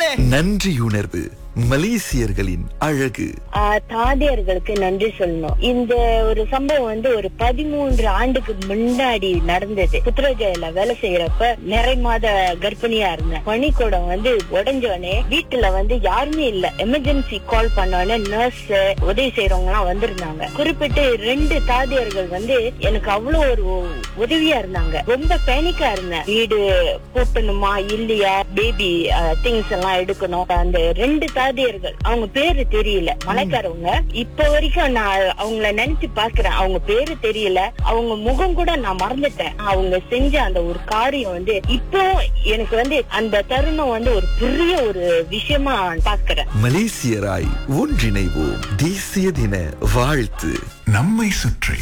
நன்றியுணர்வு மலேசியர்களின் அழகு ஆஹ் தாதியர்களுக்கு நன்றி சொல்லணும் இந்த ஒரு சம்பவம் வந்து ஒரு பதிமூன்று ஆண்டுக்கு முன்னாடி நடந்தது புத்திரஜயில வேலை செய்யறப்ப நிறை மாத கர்ப்பிணியா இருந்தேன் பனிக்கூடம் வந்து உடஞ்சோடனே வீட்டுல வந்து யாருமே இல்ல எமர்ஜென்சி கால் பண்ணோடனே நர்ஸ் உதவி செய்யறவங்க எல்லாம் வந்திருந்தாங்க குறிப்பிட்டு ரெண்டு தாதியர்கள் வந்து எனக்கு அவ்வளவு ஒரு உதவியா இருந்தாங்க ரொம்ப பேனிக்கா இருந்தேன் வீடு கூட்டணுமா இல்லையா பேபி திங்ஸ் எல்லாம் எடுக்கணும் அந்த ரெண்டு தாதியர்கள் அவங்க பேரு தெரியல மலைக்காரவங்க இப்ப வரைக்கும் நான் அவங்கள நினைச்சு பாக்குறேன் அவங்க பேரு தெரியல அவங்க முகம் கூட நான் மறந்துட்டேன் அவங்க செஞ்ச அந்த ஒரு காரியம் வந்து இப்போ எனக்கு வந்து அந்த தருணம் வந்து ஒரு பெரிய ஒரு விஷயமா பாக்குறேன் மலேசியராய் ஒன்றிணைவோம் தேசிய தின வாழ்த்து நம்மை சுற்றி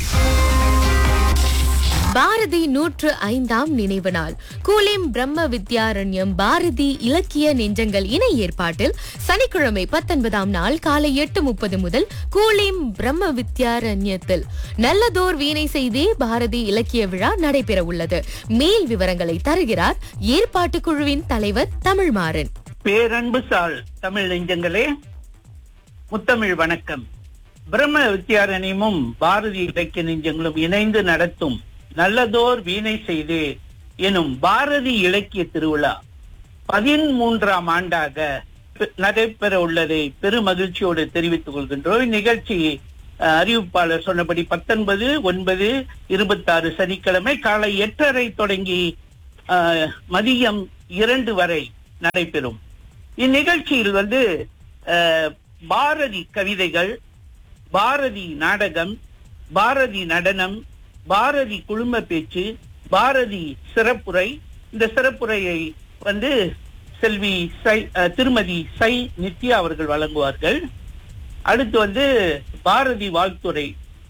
பாரதி நூற்று ஐந்தாம் நினைவு நாள் கூலிம் பிரம்ம வித்யாரண்யம் பாரதி இலக்கிய நெஞ்சங்கள் இணை ஏற்பாட்டில் சனிக்கிழமை பத்தொன்பதாம் நாள் காலை எட்டு முப்பது முதல் கூலிம் பிரம்ம வித்யாரண்யத்தில் நல்லதோர் வீணை செய்தே பாரதி இலக்கிய விழா நடைபெற உள்ளது மேல் விவரங்களை தருகிறார் ஏற்பாட்டு குழுவின் தலைவர் தமிழ்மாறன் பேரன்பு சால் தமிழ் நெஞ்சங்களே முத்தமிழ் வணக்கம் பிரம்ம வித்யாரண்யமும் பாரதி இலக்கிய நெஞ்சங்களும் இணைந்து நடத்தும் நல்லதோர் வீணை செய்து எனும் பாரதி இலக்கிய திருவிழா பதிமூன்றாம் ஆண்டாக நடைபெற உள்ளதை பெரும் மகிழ்ச்சியோடு தெரிவித்துக் கொள்கின்றோம் இந்நிகழ்ச்சி அஹ், அறிவிப்பாளர் சொன்னபடி பத்தொன்பது ஒன்பது இருபத்தாறு சனிக்கிழமை காலை எட்டரை தொடங்கி அஹ், மதியம் இரண்டு வரை நடைபெறும் இந்நிகழ்ச்சியில் வந்து அஹ், பாரதி கவிதைகள் பாரதி நாடகம் பாரதி நடனம் பாரதி குழும பேச்சு பாரதி சிறப்புரை இந்த சிறப்புரையை வந்து செல்வி சை அஹ், திருமதி சை நித்யா அவர்கள் வழங்குவார்கள் அடுத்து வந்து பாரதி வாழ்த்துரை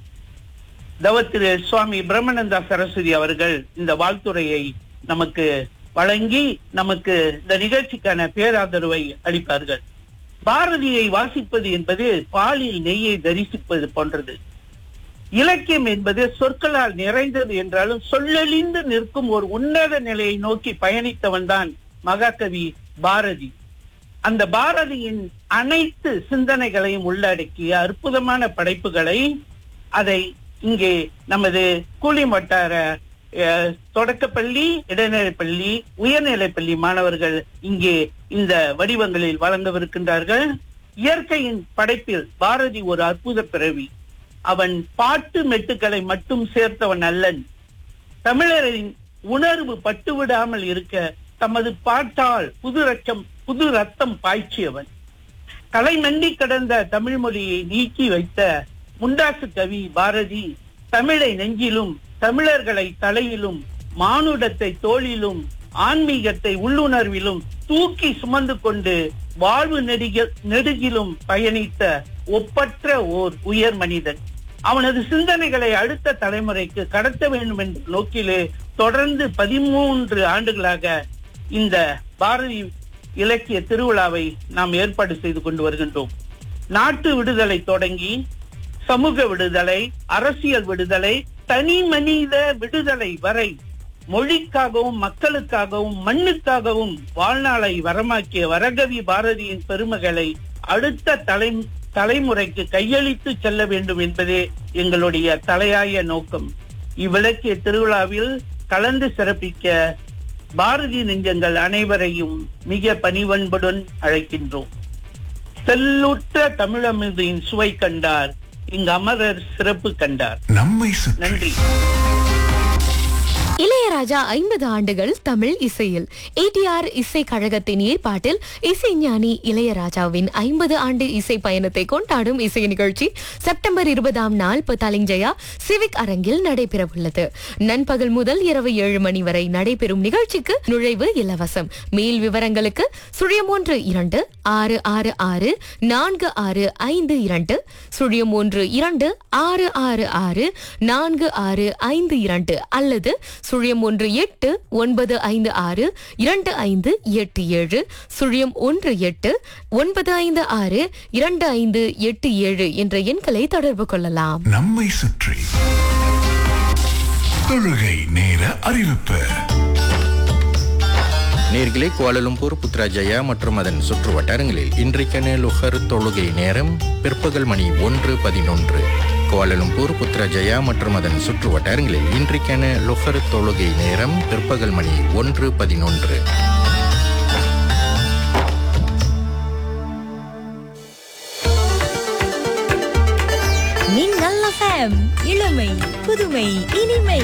தவ திரு சுவாமி பிரம்மநந்தா சரஸ்வதி அவர்கள் இந்த வாழ்த்துரையை நமக்கு வழங்கி நமக்கு இந்த நிகழ்ச்சிக்கான பேராதரவை அளிப்பார்கள் பாரதியை வாசிப்பது என்பது பாலில் நெய்யை தரிசிப்பது போன்றது இலக்கியம் என்பது சொற்களால் நிறைந்தது என்றாலும் சொல்லழிந்து நிற்கும் ஒரு உன்னத நிலையை நோக்கி பயணித்தவன் தான் மகாகவி பாரதி அந்த பாரதியின் அனைத்து சிந்தனைகளையும் உள்ளடக்கிய அற்புதமான படைப்புகளை அதை இங்கே நமது கூலி வட்டார அஹ், தொடக்கப்பள்ளி இடைநிலைப்பள்ளி உயர்நிலைப்பள்ளி மாணவர்கள் இங்கே இந்த வடிவங்களில் வழங்கவிருக்கின்றார்கள் இயற்கையின் படைப்பில் பாரதி ஒரு அற்புத பிறவி அவன் பாட்டு மெட்டுக்களை மட்டும் சேர்த்தவன் அல்லன் தமிழரின் உணர்வு பட்டுவிடாமல் இருக்க தமது பாட்டால் புது ரச்சம் புது ரத்தம் பாய்ச்சியவன் கலை மண்டி கடந்த தமிழ் மொழியை நீக்கி வைத்த முண்டாசு கவி பாரதி தமிழை நெஞ்சிலும் தமிழர்களை தலையிலும் மானுடத்தை தோளிலும் ஆன்மீகத்தை உள்ளுணர்விலும் தூக்கி சுமந்து கொண்டு வாழ்வு நெடுக நெடுகிலும் பயணித்த ஒப்பற்ற ஓர் உயர் மனிதன் அவனது சிந்தனைகளை அடுத்த தலைமுறைக்கு கடத்த வேண்டும் என்ற நோக்கிலே தொடர்ந்து பதிமூன்று ஆண்டுகளாக இந்த பாரதி இலக்கிய திருவிழாவை நாம் ஏற்பாடு செய்து கொண்டு வருகின்றோம் நாட்டு விடுதலை தொடங்கி சமூக விடுதலை அரசியல் விடுதலை தனி மனித விடுதலை வரை மொழிக்காகவும் மக்களுக்காகவும் மண்ணுக்காகவும் வாழ்நாளை வரமாக்கிய வரகவி பாரதியின் பெருமைகளை அடுத்த தலை தலைமுறைக்கு கையளித்து செல்ல வேண்டும் என்பதே எங்களுடைய தலையாய நோக்கம் இவ்விலக்கிய திருவிழாவில் கலந்து சிறப்பிக்க பாரதி நெஞ்சங்கள் அனைவரையும் மிக பணிவன்புடன் அழைக்கின்றோம் செல்லுற்ற தமிழமிதின் சுவை கண்டார் இங்கு அமரர் சிறப்பு கண்டார் நம்மை சுற்றி நன்றி இளையராஜா ஐம்பது ஆண்டுகள் தமிழ் இசையில் ஏடிஆர் இசை கழகத்தின் ஏற்பாட்டில் இசைஞானி இளையராஜாவின் ஐம்பது ஆண்டு இசை பயணத்தை கொண்டாடும் இசை நிகழ்ச்சி செப்டம்பர் இருபதாம் நாள் பத்தாலிஞ்சயா சிவிக் அரங்கில் நடைபெறவுள்ளது நண்பகல் முதல் இரவு ஏழு மணி வரை நடைபெறும் நிகழ்ச்சிக்கு நுழைவு இலவசம் மேல் விவரங்களுக்கு சுழியம் ஒன்று இரண்டு ஆறு ஆறு ஆறு நான்கு ஆறு ஐந்து இரண்டு சுழியம் ஒன்று இரண்டு ஆறு ஆறு ஆறு நான்கு ஆறு ஐந்து இரண்டு அல்லது சுழியம் ஒன்று எட்டு ஒன்பது ஐந்து ஆறு இரண்டு ஐந்து எட்டு ஏழு சுழியம் ஒன்று எட்டு ஒன்பது ஐந்து ஆறு இரண்டு ஐந்து எட்டு ஏழு என்ற எண்களை தொடர்பு கொள்ளலாம் நம்மை சுற்றி தொழுகை நேர அறிவிப்பு நேர்களே கோலலும்பூர் புத்ராஜயா மற்றும் அதன் சுற்று வட்டாரங்களில் இன்றைக்கான லுஹர் தொழுகை நேரம் பிற்பகல் மணி ஒன்று பதினொன்று கோலலும்பூர் புத்ராஜயா மற்றும் அதன் சுற்று வட்டாரங்களில் இன்றைக்கான லுஹர் தொழுகை நேரம் பிற்பகல் மணி ஒன்று பதினொன்று மின்னல் எஃப்எம் இளமை புதுமை இனிமை